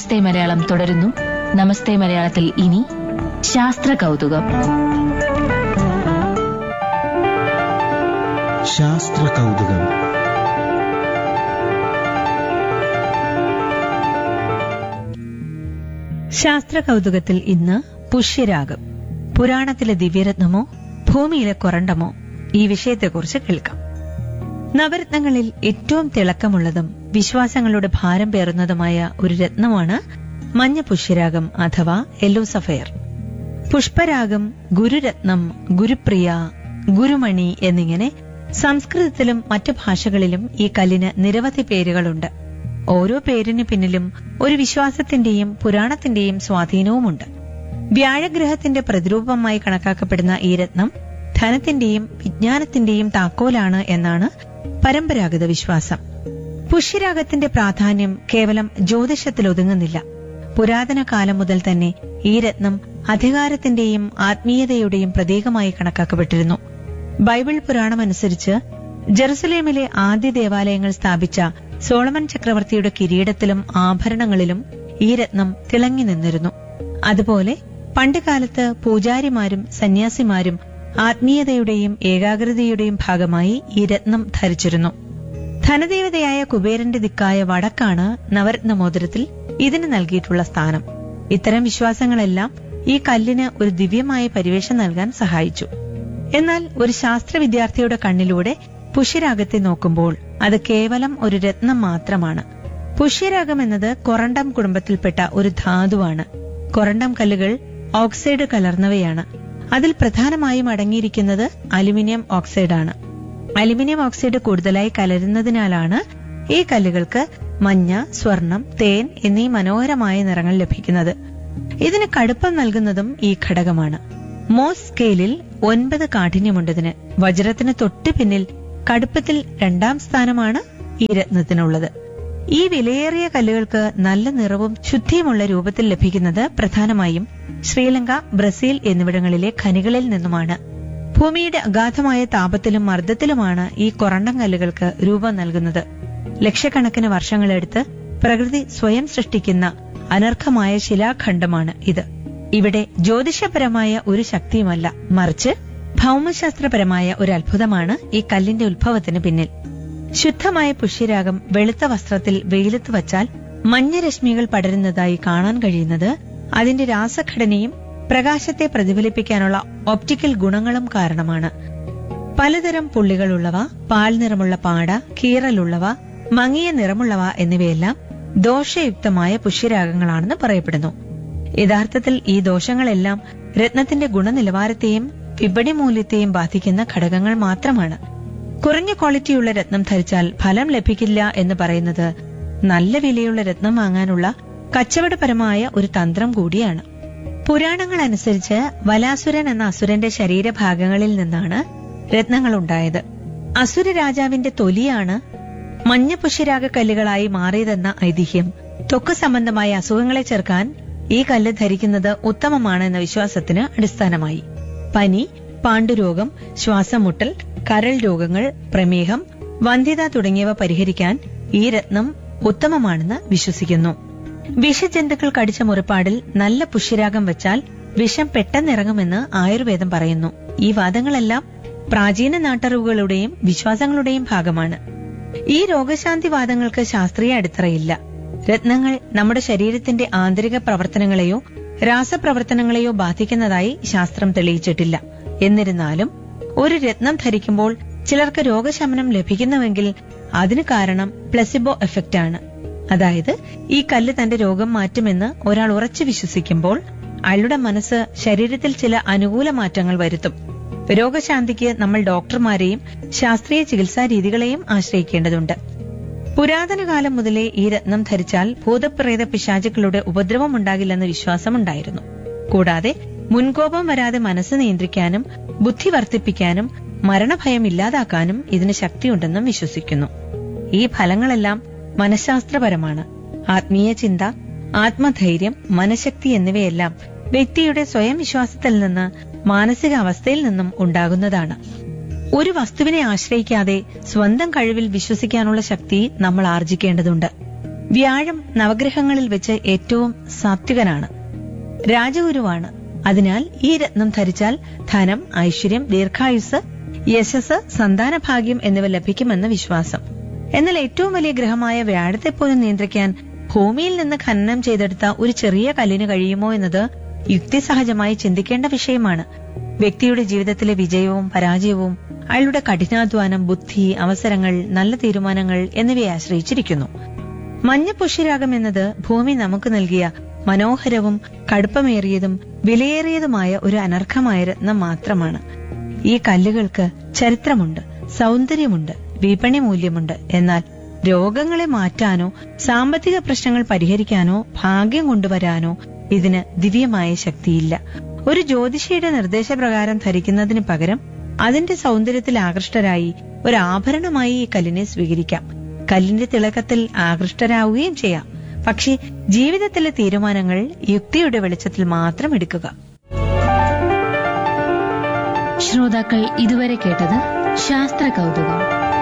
നമസ്തേ മലയാളം തുടരുന്നു നമസ്തേ മലയാളത്തിൽ ഇനി ശാസ്ത്ര കൗതുകം ശാസ്ത്ര കൗതുകം ശാസ്ത്ര കൗതുകത്തിൽ ഇന്ന് പുഷ്യരാഗം പുരാണത്തിലെ ദിവ്യരത്നമോ ഭൂമിയിലെ കൊറണ്ടമോ ഈ വിഷയത്തെക്കുറിച്ച് കേൾക്കാം നവരത്നങ്ങളിൽ ഏറ്റവും തിളക്കമുള്ളതും വിശ്വാസങ്ങളുടെ ഭാരം പേറുന്നതുമായ ഒരു രത്നമാണ് മഞ്ഞ പുഷ്യരാഗം അഥവാ യെല്ലോ സഫയർ പുഷ്പരാഗം ഗുരുരത്നം ഗുരുപ്രിയ ഗുരുമണി എന്നിങ്ങനെ സംസ്കൃതത്തിലും മറ്റു ഭാഷകളിലും ഈ കല്ലിന് നിരവധി പേരുകളുണ്ട് ഓരോ പേരിന് പിന്നിലും ഒരു വിശ്വാസത്തിന്റെയും പുരാണത്തിന്റെയും സ്വാധീനവുമുണ്ട് വ്യാഴഗ്രഹത്തിന്റെ പ്രതിരൂപമായി കണക്കാക്കപ്പെടുന്ന ഈ രത്നം ധനത്തിന്റെയും വിജ്ഞാനത്തിന്റെയും താക്കോലാണ് എന്നാണ് പരമ്പരാഗത വിശ്വാസം പുഷ്യരാഗത്തിന്റെ പ്രാധാന്യം കേവലം ജ്യോതിഷത്തിൽ ഒതുങ്ങുന്നില്ല പുരാതന കാലം മുതൽ തന്നെ ഈ രത്നം അധികാരത്തിന്റെയും ആത്മീയതയുടെയും പ്രതീകമായി കണക്കാക്കപ്പെട്ടിരുന്നു ബൈബിൾ പുരാണമനുസരിച്ച് ജെറുസലേമിലെ ആദ്യ ദേവാലയങ്ങൾ സ്ഥാപിച്ച സോളമൻ ചക്രവർത്തിയുടെ കിരീടത്തിലും ആഭരണങ്ങളിലും ഈ രത്നം തിളങ്ങി നിന്നിരുന്നു അതുപോലെ പണ്ടുകാലത്ത് പൂജാരിമാരും സന്യാസിമാരും ആത്മീയതയുടെയും ഏകാഗ്രതയുടെയും ഭാഗമായി ഈ രത്നം ധരിച്ചിരുന്നു ധനദേവതയായ കുബേരന്റെ ദിക്കായ വടക്കാണ് നവരത്ന മോതിരത്തിൽ ഇതിന് നൽകിയിട്ടുള്ള സ്ഥാനം ഇത്തരം വിശ്വാസങ്ങളെല്ലാം ഈ കല്ലിന് ഒരു ദിവ്യമായ പരിവേഷം നൽകാൻ സഹായിച്ചു എന്നാൽ ഒരു ശാസ്ത്ര വിദ്യാർത്ഥിയുടെ കണ്ണിലൂടെ പുഷ്യരാഗത്തെ നോക്കുമ്പോൾ അത് കേവലം ഒരു രത്നം മാത്രമാണ് പുഷ്യരാഗം എന്നത് കൊറണ്ടം കുടുംബത്തിൽപ്പെട്ട ഒരു ധാതുവാണ് കൊറണ്ടം കല്ലുകൾ ഓക്സൈഡ് കലർന്നവയാണ് അതിൽ പ്രധാനമായും അടങ്ങിയിരിക്കുന്നത് അലുമിനിയം ഓക്സൈഡാണ് അലുമിനിയം ഓക്സൈഡ് കൂടുതലായി കലരുന്നതിനാലാണ് ഈ കല്ലുകൾക്ക് മഞ്ഞ സ്വർണം തേൻ എന്നീ മനോഹരമായ നിറങ്ങൾ ലഭിക്കുന്നത് ഇതിന് കടുപ്പം നൽകുന്നതും ഈ ഘടകമാണ് മോസ് സ്കെയിലിൽ ഒൻപത് കാഠിന്യമുണ്ടതിന് വജ്രത്തിന് തൊട്ട് പിന്നിൽ കടുപ്പത്തിൽ രണ്ടാം സ്ഥാനമാണ് ഈ രത്നത്തിനുള്ളത് ഈ വിലയേറിയ കല്ലുകൾക്ക് നല്ല നിറവും ശുദ്ധിയുമുള്ള രൂപത്തിൽ ലഭിക്കുന്നത് പ്രധാനമായും ശ്രീലങ്ക ബ്രസീൽ എന്നിവിടങ്ങളിലെ ഖനികളിൽ നിന്നുമാണ് ഭൂമിയുടെ അഗാധമായ താപത്തിലും മർദ്ദത്തിലുമാണ് ഈ കൊറണ്ടം കല്ലുകൾക്ക് രൂപം നൽകുന്നത് ലക്ഷക്കണക്കിന് വർഷങ്ങളെടുത്ത് പ്രകൃതി സ്വയം സൃഷ്ടിക്കുന്ന അനർഘമായ ശിലാഖണ്ഡമാണ് ഇത് ഇവിടെ ജ്യോതിഷപരമായ ഒരു ശക്തിയുമല്ല മറിച്ച് ഭൗമശാസ്ത്രപരമായ ഒരു അത്ഭുതമാണ് ഈ കല്ലിന്റെ ഉത്ഭവത്തിന് പിന്നിൽ ശുദ്ധമായ പുഷ്യരാഗം വെളുത്ത വസ്ത്രത്തിൽ വെയിലത്ത് വച്ചാൽ മഞ്ഞരശ്മികൾ പടരുന്നതായി കാണാൻ കഴിയുന്നത് അതിന്റെ രാസഘടനയും പ്രകാശത്തെ പ്രതിഫലിപ്പിക്കാനുള്ള ഓപ്റ്റിക്കൽ ഗുണങ്ങളും കാരണമാണ് പലതരം പുള്ളികളുള്ളവ പാൽ നിറമുള്ള പാട കീറലുള്ളവ മങ്ങിയ നിറമുള്ളവ എന്നിവയെല്ലാം ദോഷയുക്തമായ പുഷ്യരാഗങ്ങളാണെന്ന് പറയപ്പെടുന്നു യഥാർത്ഥത്തിൽ ഈ ദോഷങ്ങളെല്ലാം രത്നത്തിന്റെ ഗുണനിലവാരത്തെയും വിപണി മൂല്യത്തെയും ബാധിക്കുന്ന ഘടകങ്ങൾ മാത്രമാണ് കുറഞ്ഞ ക്വാളിറ്റിയുള്ള രത്നം ധരിച്ചാൽ ഫലം ലഭിക്കില്ല എന്ന് പറയുന്നത് നല്ല വിലയുള്ള രത്നം വാങ്ങാനുള്ള കച്ചവടപരമായ ഒരു തന്ത്രം കൂടിയാണ് പുരാണങ്ങൾ അനുസരിച്ച് വലാസുരൻ എന്ന അസുരന്റെ ശരീരഭാഗങ്ങളിൽ നിന്നാണ് രത്നങ്ങൾ ഉണ്ടായത് അസുര രാജാവിന്റെ തൊലിയാണ് മഞ്ഞ പുഷ്യരാഗ കല്ലുകളായി മാറിയതെന്ന ഐതിഹ്യം ത്വക്ക് സംബന്ധമായ അസുഖങ്ങളെ ചെറുക്കാൻ ഈ കല്ല് ധരിക്കുന്നത് ഉത്തമമാണ് എന്ന വിശ്വാസത്തിന് അടിസ്ഥാനമായി പനി പാണ്ഡുരോഗം ശ്വാസമുട്ടൽ കരൾ രോഗങ്ങൾ പ്രമേഹം വന്ധ്യത തുടങ്ങിയവ പരിഹരിക്കാൻ ഈ രത്നം ഉത്തമമാണെന്ന് വിശ്വസിക്കുന്നു വിഷജന്തുക്കൾ കടിച്ച മുറിപ്പാടിൽ നല്ല പുഷ്യരാഗം വെച്ചാൽ വിഷം പെട്ടെന്നിറങ്ങുമെന്ന് ആയുർവേദം പറയുന്നു ഈ വാദങ്ങളെല്ലാം പ്രാചീന നാട്ടറിവുകളുടെയും വിശ്വാസങ്ങളുടെയും ഭാഗമാണ് ഈ രോഗശാന്തി വാദങ്ങൾക്ക് ശാസ്ത്രീയ അടിത്തറയില്ല രത്നങ്ങൾ നമ്മുടെ ശരീരത്തിന്റെ ആന്തരിക പ്രവർത്തനങ്ങളെയോ രാസപ്രവർത്തനങ്ങളെയോ ബാധിക്കുന്നതായി ശാസ്ത്രം തെളിയിച്ചിട്ടില്ല എന്നിരുന്നാലും ഒരു രത്നം ധരിക്കുമ്പോൾ ചിലർക്ക് രോഗശമനം ലഭിക്കുന്നുവെങ്കിൽ അതിന് കാരണം പ്ലസിബോ എഫക്റ്റ് ആണ് അതായത് ഈ കല്ല് തന്റെ രോഗം മാറ്റുമെന്ന് ഒരാൾ ഉറച്ചു വിശ്വസിക്കുമ്പോൾ അയാളുടെ മനസ്സ് ശരീരത്തിൽ ചില അനുകൂല മാറ്റങ്ങൾ വരുത്തും രോഗശാന്തിക്ക് നമ്മൾ ഡോക്ടർമാരെയും ശാസ്ത്രീയ ചികിത്സാ രീതികളെയും ആശ്രയിക്കേണ്ടതുണ്ട് പുരാതന കാലം മുതലേ ഈ രത്നം ധരിച്ചാൽ ഭൂതപ്രേത പിശാചുക്കളുടെ ഉപദ്രവം ഉണ്ടാകില്ലെന്ന് വിശ്വാസമുണ്ടായിരുന്നു കൂടാതെ മുൻകോപം വരാതെ മനസ്സ് നിയന്ത്രിക്കാനും ബുദ്ധി വർദ്ധിപ്പിക്കാനും മരണഭയം ഇല്ലാതാക്കാനും ഇതിന് ശക്തിയുണ്ടെന്നും വിശ്വസിക്കുന്നു ഈ ഫലങ്ങളെല്ലാം മനഃശാസ്ത്രപരമാണ് ആത്മീയ ചിന്ത ആത്മധൈര്യം മനഃശക്തി എന്നിവയെല്ലാം വ്യക്തിയുടെ സ്വയം വിശ്വാസത്തിൽ നിന്ന് മാനസിക അവസ്ഥയിൽ നിന്നും ഉണ്ടാകുന്നതാണ് ഒരു വസ്തുവിനെ ആശ്രയിക്കാതെ സ്വന്തം കഴിവിൽ വിശ്വസിക്കാനുള്ള ശക്തി നമ്മൾ ആർജിക്കേണ്ടതുണ്ട് വ്യാഴം നവഗ്രഹങ്ങളിൽ വെച്ച് ഏറ്റവും സാത്വികനാണ് രാജഗുരുവാണ് അതിനാൽ ഈ രത്നം ധരിച്ചാൽ ധനം ഐശ്വര്യം ദീർഘായുസ് യശസ് സന്താനഭാഗ്യം എന്നിവ ലഭിക്കുമെന്ന് വിശ്വാസം എന്നാൽ ഏറ്റവും വലിയ ഗ്രഹമായ വ്യാഴത്തെ പോലും നിയന്ത്രിക്കാൻ ഭൂമിയിൽ നിന്ന് ഖനനം ചെയ്തെടുത്ത ഒരു ചെറിയ കല്ലിന് കഴിയുമോ എന്നത് യുക്തിസഹജമായി ചിന്തിക്കേണ്ട വിഷയമാണ് വ്യക്തിയുടെ ജീവിതത്തിലെ വിജയവും പരാജയവും അയാളുടെ കഠിനാധ്വാനം ബുദ്ധി അവസരങ്ങൾ നല്ല തീരുമാനങ്ങൾ എന്നിവയെ ആശ്രയിച്ചിരിക്കുന്നു മഞ്ഞ പുഷ്യരാഗം എന്നത് ഭൂമി നമുക്ക് നൽകിയ മനോഹരവും കടുപ്പമേറിയതും വിലയേറിയതുമായ ഒരു അനർഘമായ രത്നം മാത്രമാണ് ഈ കല്ലുകൾക്ക് ചരിത്രമുണ്ട് സൗന്ദര്യമുണ്ട് വിപണി മൂല്യമുണ്ട് എന്നാൽ രോഗങ്ങളെ മാറ്റാനോ സാമ്പത്തിക പ്രശ്നങ്ങൾ പരിഹരിക്കാനോ ഭാഗ്യം കൊണ്ടുവരാനോ ഇതിന് ദിവ്യമായ ശക്തിയില്ല ഒരു ജ്യോതിഷിയുടെ നിർദ്ദേശപ്രകാരം ധരിക്കുന്നതിന് പകരം അതിന്റെ സൗന്ദര്യത്തിൽ ആകൃഷ്ടരായി ഒരു ആഭരണമായി ഈ കല്ലിനെ സ്വീകരിക്കാം കല്ലിന്റെ തിളക്കത്തിൽ ആകൃഷ്ടരാവുകയും ചെയ്യാം പക്ഷേ ജീവിതത്തിലെ തീരുമാനങ്ങൾ യുക്തിയുടെ വെളിച്ചത്തിൽ മാത്രം എടുക്കുക ശ്രോതാക്കൾ ഇതുവരെ കേട്ടത് ശാസ്ത്ര കൗതുകം